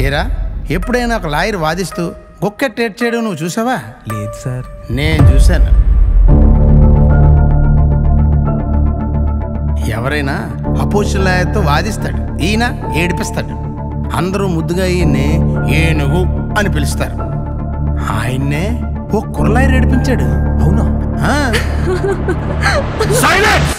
ఏరా ఎప్పుడైనా ఒక లాయర్ వాదిస్తూ గుక్కెట్టేట్ చేయడం నువ్వు చూసావా లేదు సార్ నేను చూశాను ఎవరైనా అపోజిషన్ లాయర్తో వాదిస్తాడు ఈయన ఏడిపిస్తాడు అందరూ ముద్దుగా ఈయన్ని ఏనుగు అని పిలుస్తారు ఆయన్నే ఓ కుర్రలాయర్ ఏడిపించాడు అవునా ఆ. Silence!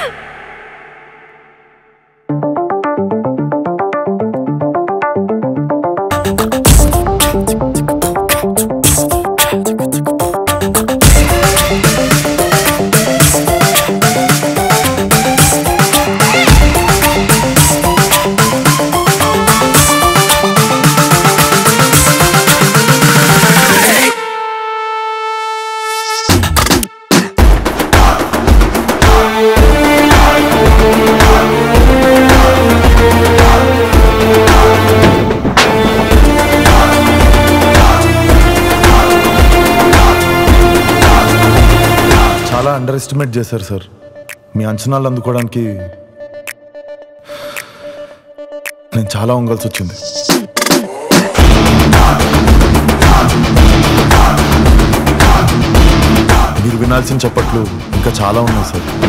చాలా అండర్ ఎస్టిమేట్ చేశారు సార్ మీ అంచనాలు అందుకోవడానికి నేను చాలా వంగాల్సి వచ్చింది మీరు వినాల్సిన చప్పట్లు ఇంకా చాలా ఉన్నాయి సార్